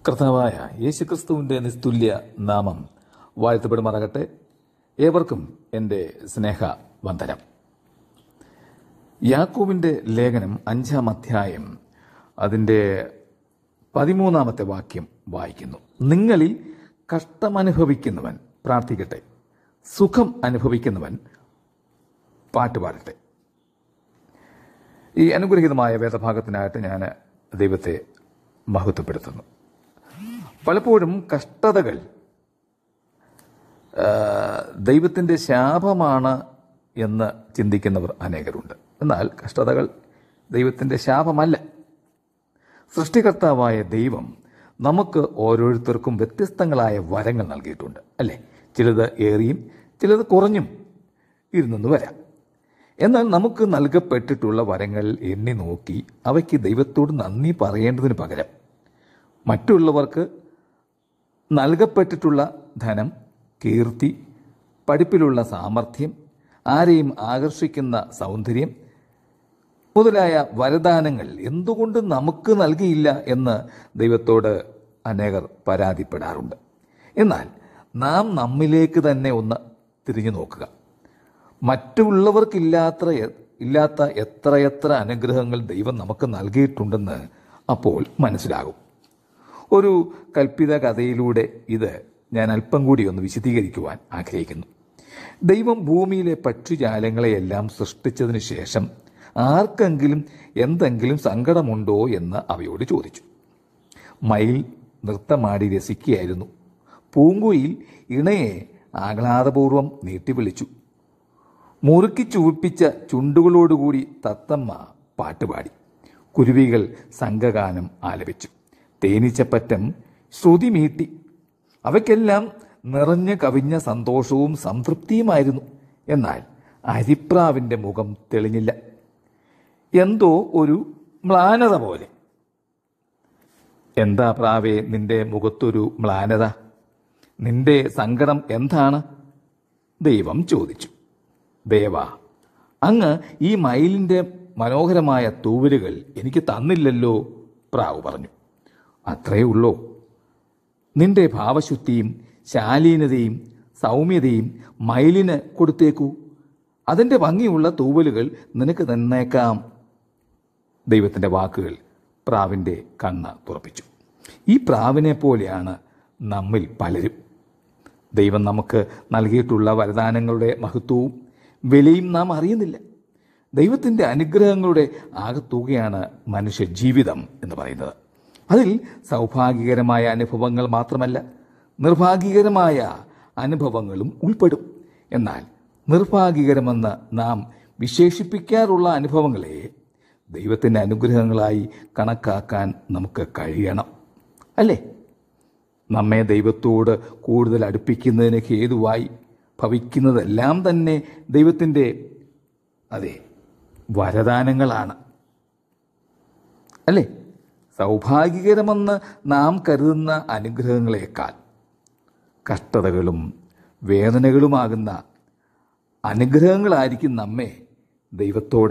കർത്താവായ യേശുക്രിസ്തുവിന്റെ നിസ്തുല്യ നാമം വാഴ്ത്തപ്പെടുമാറാകട്ടെ ഏവർക്കും എൻ്റെ സ്നേഹ വന്ദനം യാക്കോവിന്റെ ലേഖനം അഞ്ചാം അധ്യായം അതിൻ്റെ പതിമൂന്നാമത്തെ വാക്യം വായിക്കുന്നു നിങ്ങളിൽ കഷ്ടമനുഭവിക്കുന്നവൻ പ്രാർത്ഥിക്കട്ടെ സുഖം അനുഭവിക്കുന്നവൻ പാട്ടുപാടട്ടെ ഈ അനുഗ്രഹീതമായ വേദഭാഗത്തിനായിട്ട് ഞാൻ ദൈവത്തെ മഹത്വപ്പെടുത്തുന്നു പലപ്പോഴും കഷ്ടതകൾ ആ, ദൈവത്തിൻ്റെ ശാപമാണ് എന്ന് ചിന്തിക്കുന്നവർ അനേകരുണ്ട് എന്നാൽ കഷ്ടതകൾ ദൈവത്തിൻ്റെ ശാപമല്ല സൃഷ്ടികർത്താവായ ദൈവം നമുക്ക് ഓരോരുത്തർക്കും വ്യത്യസ്തങ്ങളായ വരങ്ങൾ നൽകിയിട്ടുണ്ട് അല്ലേ ചിലത് ഏറിയും ചിലത് കുറഞ്ഞും ഇരുന്നെന്ന് വരാം എന്നാൽ നമുക്ക് നൽകപ്പെട്ടിട്ടുള്ള വരങ്ങൾ എണ്ണി നോക്കി അവയ്ക്ക് ദൈവത്തോട് നന്ദി പറയേണ്ടതിന് പകരം മറ്റുള്ളവർക്ക് നൽകപ്പെട്ടിട്ടുള്ള ധനം കീർത്തി പഠിപ്പിലുള്ള സാമർഥ്യം ആരെയും ആകർഷിക്കുന്ന സൗന്ദര്യം മുതലായ വരദാനങ്ങൾ എന്തുകൊണ്ട് നമുക്ക് നൽകിയില്ല എന്ന് ദൈവത്തോട് അനേകർ പരാതിപ്പെടാറുണ്ട് എന്നാൽ നാം നമ്മിലേക്ക് തന്നെ ഒന്ന് തിരിഞ്ഞു നോക്കുക മറ്റുള്ളവർക്കില്ലാത്ത ഇല്ലാത്ത എത്രയെത്ര അനുഗ്രഹങ്ങൾ ദൈവം നമുക്ക് നൽകിയിട്ടുണ്ടെന്ന് അപ്പോൾ മനസ്സിലാകും ഒരു കൽപ്പിത കഥയിലൂടെ ഇത് ഞാൻ അല്പം കൂടി ഒന്ന് വിശദീകരിക്കുവാൻ ആഗ്രഹിക്കുന്നു ദൈവം ഭൂമിയിലെ പക്ഷിജാലങ്ങളെയെല്ലാം സൃഷ്ടിച്ചതിന് ശേഷം ആർക്കെങ്കിലും എന്തെങ്കിലും സങ്കടമുണ്ടോ എന്ന് അവയോട് ചോദിച്ചു മയിൽ നൃത്തമാടി രസിക്കുകയായിരുന്നു പൂങ്കുയിൽ ഇണയെ ആഹ്ലാദപൂർവം നീട്ടി വിളിച്ചു മുറുക്കി ചുവപ്പിച്ച ചുണ്ടുകളോടുകൂടി തത്തമ്മ പാട്ടുപാടി കുരുവികൾ സംഘഗാനം ആലപിച്ചു തേനീച്ചപ്പറ്റം ശ്രുതി മീട്ടി അവയ്ക്കെല്ലാം നിറഞ്ഞു കവിഞ്ഞ സന്തോഷവും സംതൃപ്തിയുമായിരുന്നു എന്നാൽ അരിപ്രാവിന്റെ മുഖം തെളിഞ്ഞില്ല എന്തോ ഒരു മ്ലാനത പോലെ എന്താ പ്രാവേ നിന്റെ മുഖത്തൊരു മ്ലാനത നിന്റെ സങ്കടം എന്താണ് ദൈവം ചോദിച്ചു ദേവ അങ്ങ് ഈ മയിലിന്റെ മനോഹരമായ തൂവലുകൾ എനിക്ക് തന്നില്ലല്ലോ പ്രാവ് പറഞ്ഞു അത്രയേ ഉള്ളോ നിന്റെ ഭാവശുദ്ധിയും ശാലീനതയും സൗമ്യതയും മയിലിന് കൊടുത്തേക്കൂ അതിൻ്റെ ഭംഗിയുള്ള തൂവലുകൾ നിനക്ക് തന്നേക്കാം ദൈവത്തിൻ്റെ വാക്കുകൾ പ്രാവിൻ്റെ കണ്ണ് തുറപ്പിച്ചു ഈ പ്രാവിനെ പോലെയാണ് നമ്മിൽ പലരും ദൈവം നമുക്ക് നൽകിയിട്ടുള്ള വരദാനങ്ങളുടെ മഹത്വവും വിലയും നാം അറിയുന്നില്ല ദൈവത്തിൻ്റെ അനുഗ്രഹങ്ങളുടെ ആകത്തുകയാണ് മനുഷ്യ ജീവിതം എന്ന് പറയുന്നത് അതിൽ സൗഭാഗ്യകരമായ അനുഭവങ്ങൾ മാത്രമല്ല നിർഭാഗ്യകരമായ അനുഭവങ്ങളും ഉൾപ്പെടും എന്നാൽ നിർഭാഗ്യകരമെന്ന് നാം വിശേഷിപ്പിക്കാറുള്ള അനുഭവങ്ങളെ ദൈവത്തിൻ്റെ അനുഗ്രഹങ്ങളായി കണക്കാക്കാൻ നമുക്ക് കഴിയണം അല്ലേ നമ്മെ ദൈവത്തോട് കൂടുതൽ അടുപ്പിക്കുന്നതിന് ഹേതുവായി ഭവിക്കുന്നതെല്ലാം തന്നെ ദൈവത്തിൻ്റെ അതെ വരദാനങ്ങളാണ് അല്ലേ സൗഭാഗ്യകരമെന്ന് നാം കരുതുന്ന അനുഗ്രഹങ്ങളെക്കാൾ കഷ്ടതകളും വേദനകളുമാകുന്ന അനുഗ്രഹങ്ങളായിരിക്കും നമ്മെ ദൈവത്തോട്